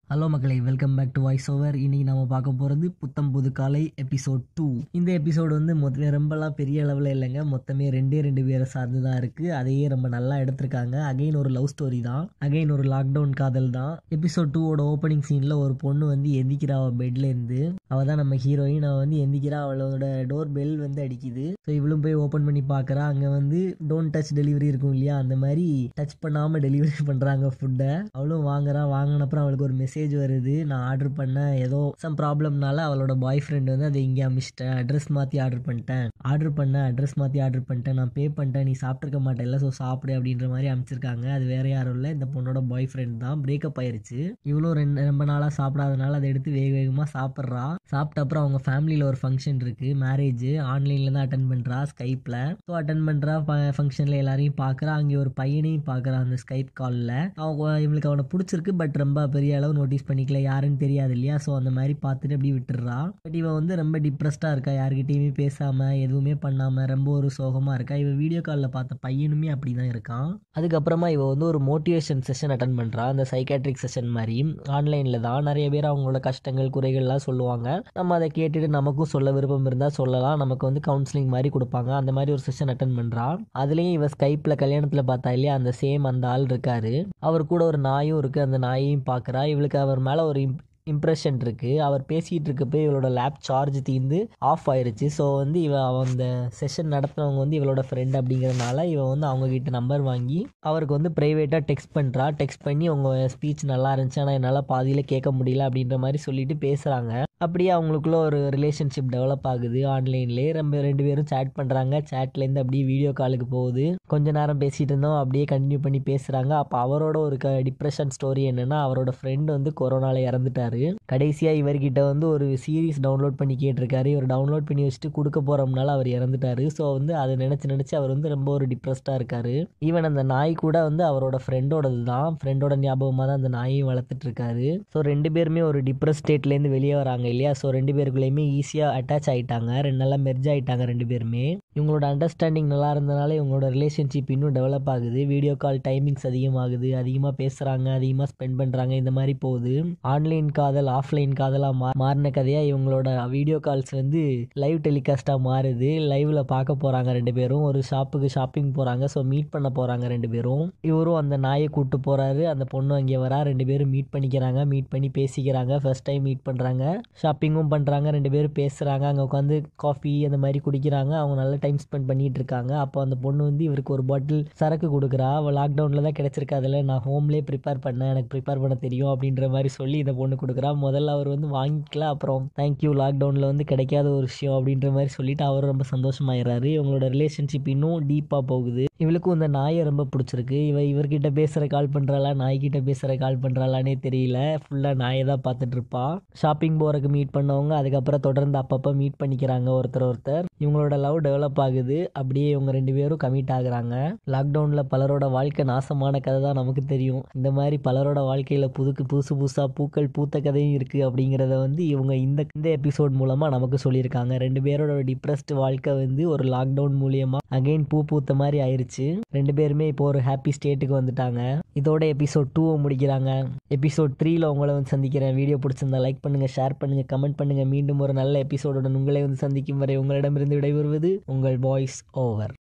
hello மக்களை welcome back to voice over இன்னைக்கு நம்ம பார்க்க போகிறது புத்தம் புது காலை எபிசோட் டூ இந்த எபிசோடு வந்து மொத்த ரொம்பலாம் பெரிய அளவில் இல்லைங்க மொத்தமே ரெண்டே ரெண்டு பேரை சார்ந்து தான் இருக்குது அதையே ரொம்ப நல்லா எடுத்திருக்காங்க அகைன் ஒரு லவ் ஸ்டோரி தான் அகைன் ஒரு லாக்டவுன் காதல் தான் எபிசோட் டூவோட ஓப்பனிங் சீனில் ஒரு பொண்ணு வந்து எந்திக்கிறா அவள் பெட்லேருந்து அவள் தான் நம்ம ஹீரோயின் அவள் வந்து எந்திக்கிறா அவளோட டோர் பெல் வந்து அடிக்குது ஸோ இவளும் போய் ஓப்பன் பண்ணி பார்க்குறா அங்கே வந்து டோன்ட் டச் டெலிவரி இருக்கும் இல்லையா அந்த மாதிரி டச் பண்ணாமல் டெலிவரி பண்ணுறாங்க ஃபுட்டை அவளும் வாங்குறா வாங்கினப்புறம் அவளுக்கு ஒரு மெசேஜ் வருது நான் ஆர்டர் பண்ணேன் ஏதோ சம் ப்ராப்ளம்னால அவளோட பாய் ஃப்ரெண்ட் வந்து அதை இங்கே அமிச்சிட்டேன் அட்ரஸ் மாற்றி ஆர்டர் பண்ணிட்டேன் ஆர்டர் பண்ணேன் அட்ரஸ் மாற்றி ஆர்டர் பண்ணிட்டேன் நான் பே பண்ணிட்டேன் நீ சாப்பிட்ருக்க மாட்டேல்ல ஸோ சாப்பிடு அப்படின்ற மாதிரி அனுப்பிச்சிருக்காங்க அது வேற யாரும் இல்லை இந்த பொண்ணோட பாய் ஃப்ரெண்ட் தான் பிரேக்கப் ஆயிருச்சு இவ்வளோ ரெண்டு ரொம்ப நாளாக சாப்பிடாதனால அதை எடுத்து வேக வேகமாக சாப்பிட்றா சாப்பிட்ட அப்புறம் அவங்க ஃபேமிலியில் ஒரு ஃபங்க்ஷன் இருக்குது மேரேஜ் ஆன்லைனில் தான் அட்டன் பண்ணுறா ஸ்கைப்பில் ஸோ அட்டன் பண்ணுறா ஃபங்க்ஷனில் எல்லாரையும் பார்க்குறா அங்கே ஒரு பையனையும் பார்க்குறா அந்த ஸ்கைப் காலில் அவங்க இவளுக்கு அவனை பிடிச்சிருக்கு பட் ரொம்ப பெரிய அளவு நோட்டீஸ் பண்ணிக்கல யாருன்னு தெரியாது இல்லையா ஸோ அந்த மாதிரி பார்த்துட்டு அப்படி விட்டுடுறா பட் இவன் வந்து ரொம்ப டிப்ரெஸ்டாக இருக்கா யார்கிட்டயுமே பேசாமல் எதுவுமே பண்ணாமல் ரொம்ப ஒரு சோகமாக இருக்கா இவ வீடியோ காலில் பார்த்த பையனுமே அப்படி தான் இருக்கான் அதுக்கப்புறமா இவ வந்து ஒரு மோட்டிவேஷன் செஷன் அட்டன் பண்ணுறா அந்த சைக்காட்ரிக் செஷன் மாதிரி ஆன்லைனில் தான் நிறைய பேர் அவங்களோட கஷ்டங்கள் குறைகள்லாம் சொல்லுவாங்க நம்ம அதை கேட்டுட்டு நமக்கும் சொல்ல விருப்பம் இருந்தால் சொல்லலாம் நமக்கு வந்து கவுன்சிலிங் மாதிரி கொடுப்பாங்க அந்த மாதிரி ஒரு செஷன் அட்டன் பண்ணுறா அதுலேயும் இவ ஸ்கைப்பில் கல்யாணத்தில் பார்த்தா இல்லையா அந்த சேம் அந்த ஆள் இருக்காரு அவர் கூட ஒரு நாயும் இருக்குது அந்த நாயையும் பார்க்குறா இவளுக்கு அவர் மேலே ஒரு இம் இம்ப்ரெஷன் இருக்குது அவர் பேசிகிட்டு இருக்கப்போ இவளோட லேப் சார்ஜ் தீர்ந்து ஆஃப் ஆயிருச்சு ஸோ வந்து இவ அந்த செஷன் நடத்துனவங்க வந்து இவளோட ஃப்ரெண்ட் அப்படிங்கிறதுனால இவன் வந்து அவங்க கிட்ட நம்பர் வாங்கி அவருக்கு வந்து ப்ரைவேட்டாக டெக்ஸ்ட் பண்ணுறா டெக்ஸ்ட் பண்ணி உங்கள் ஸ்பீச் நல்லா இருந்துச்சு ஆனால் என்னால் பாதியில் கேட்க முடியல அப்படின்ற மாதிரி சொல்லிட்டு பேசுகிறாங்க அப்படியே அவங்களுக்குள்ள ஒரு ரிலேஷன்ஷிப் டெவலப் ஆகுது ஆன்லைன்லேயே ரொம்ப ரெண்டு பேரும் சேட் பண்ணுறாங்க சேட்லேருந்து அப்படியே வீடியோ காலுக்கு போகுது கொஞ்ச நேரம் பேசிகிட்டு இருந்தோம் அப்படியே கண்டினியூ பண்ணி பேசுகிறாங்க அப்போ அவரோட ஒரு க டிப்ரெஷன் ஸ்டோரி என்னென்னா அவரோட ஃப்ரெண்ட் வந்து கொரோனாவில் இறந்துட்டாரு கடைசியாக இவர்கிட்ட வந்து ஒரு சீரீஸ் டவுன்லோட் பண்ணி கேட்டிருக்காரு இவர் டவுன்லோட் பண்ணி வச்சுட்டு கொடுக்க போகிறோம்னால அவர் இறந்துட்டாரு ஸோ வந்து அதை நினச்சி நினச்சி அவர் வந்து ரொம்ப ஒரு டிப்ரெஸ்டாக இருக்காரு ஈவன் அந்த நாய் கூட வந்து அவரோட ஃப்ரெண்டோடது தான் ஃப்ரெண்டோட ஞாபகமாக தான் அந்த நாயையும் வளர்த்துட்டு இருக்காரு ஸோ ரெண்டு பேருமே ஒரு டிப்ரெஸ் ஸ்டேட்லேருந்து வெளியே வராங்க இல்லையா ஸோ ரெண்டு பேருக்குள்ளேயுமே ஈஸியாக அட்டாச் ஆகிட்டாங்க ரெண்டு நல்லா மெர்ஜ் ஆகிட்டாங்க ரெண்டு பேருமே இவங்களோட அண்டர்ஸ்டாண்டிங் நல்லா இருந்தனால இவங்களோட ரிலேஷன்ஷிப் இன்னும் டெவலப் ஆகுது வீடியோ கால் டைமிங்ஸ் அதிகமாகுது அதிகமாக பேசுகிறாங்க அதிகமாக ஸ்பெண்ட் பண்ணுறாங்க இந்த மாதிரி போகுது ஆன்லைன் காதல் ஆஃப்லைன் காதலாக மா மாறின கதையாக இவங்களோட வீடியோ கால்ஸ் வந்து லைவ் டெலிகாஸ்ட்டாக மாறுது லைவில் பார்க்க போகிறாங்க ரெண்டு பேரும் ஒரு ஷாப்புக்கு ஷாப்பிங் போகிறாங்க ஸோ மீட் பண்ண போகிறாங்க ரெண்டு பேரும் இவரும் அந்த நாயை கூப்பிட்டு போகிறாரு அந்த பொண்ணு அங்கே வரா ரெண்டு பேரும் மீட் பண்ணிக்கிறாங்க மீட் பண்ணி பேசிக்கிறாங்க ஃபர்ஸ்ட் டைம் மீட் பண்ணுறாங்க ஷாப்பிங்கும் பண்ணுறாங்க ரெண்டு பேரும் பேசுகிறாங்க அங்கே உட்காந்து காஃபி அந்த மாதிரி குடிக்கிறாங்க அவங்க நல்ல டைம் ஸ்பெண்ட் பண்ணிட்டு இருக்காங்க அப்போ அந்த பொண்ணு வந்து இவருக்கு ஒரு பாட்டில் சரக்கு கொடுக்குறா அவள் லாக்டவுனில் தான் கிடச்சிருக்காதுல நான் ஹோம்லேயே ப்ரிப்பேர் பண்ணேன் எனக்கு ப்ரிப்பேர் பண்ண தெரியும் அப்படின்ற மாதிரி சொல்லி இந்த பொண்ணு கொடுக்குறா முதல்ல அவர் வந்து வாங்கிக்கல அப்புறம் தேங்க்யூ லாக்டவுனில் வந்து கிடைக்காத ஒரு விஷயம் அப்படின்ற மாதிரி சொல்லிட்டு அவர் ரொம்ப சந்தோஷமாயிடுறாரு இவங்களோட ரிலேஷன்ஷிப் இன்னும் டீப்பாக போகுது இவளுக்கும் இந்த நாயை ரொம்ப பிடிச்சிருக்கு இவ இவர்கிட்ட பேசுகிற கால் பண்ணுறாளா நாய்கிட்ட பேசுகிற கால் பண்ணுறாளானே தெரியல ஃபுல்லாக நாயை தான் பார்த்துட்டு இருப்பா ஷாப்பிங் போகிறதுக்கு மீட் பண்ணவங்க அதுக்கப்புறம் தொடர்ந்து அப்பப்போ மீட் பண்ணிக்கிறாங்க ஒருத்தர் ஒருத்தர் இவங்களோட லவ் டெவலப் ஆகுது அப்படியே இவங்க ரெண்டு பேரும் கமிட் ஆகுறாங்க லாக்டவுனில் பலரோட வாழ்க்கை நாசமான கதை தான் நமக்கு தெரியும் இந்த மாதிரி பலரோட வாழ்க்கையில் புதுக்கு புதுசு புதுசாக பூக்கள் பூத்த கதையும் இருக்குது அப்படிங்கிறத வந்து இவங்க இந்த இந்த எபிசோட் மூலமாக நமக்கு சொல்லியிருக்காங்க ரெண்டு பேரோட டிப்ரெஸ்டு வாழ்க்கை வந்து ஒரு லாக்டவுன் மூலியமாக அகைன் பூ பூத்த மாதிரி ஆயிருச்சு ரெண்டு பேருமே இப்போ ஒரு ஹாப்பி ஸ்டேட்டுக்கு வந்துட்டாங்க இதோட எபிசோட் டூவை முடிக்கிறாங்க எபிசோட் த்ரீல உங்களை வந்து சந்திக்கிறேன் வீடியோ பிடிச்சிருந்தா லைக் பண்ணுங்க ஷேர் பண்ணுங்க கமெண்ட் பண்ணுங்க மீண்டும் ஒரு நல்ல எபிசோடுடன் உங்களை வந்து சந்திக்கும் வரை உங்களிடமிருந்து விடைபெறுவது உங்கள் வாய்ஸ் ஓவர்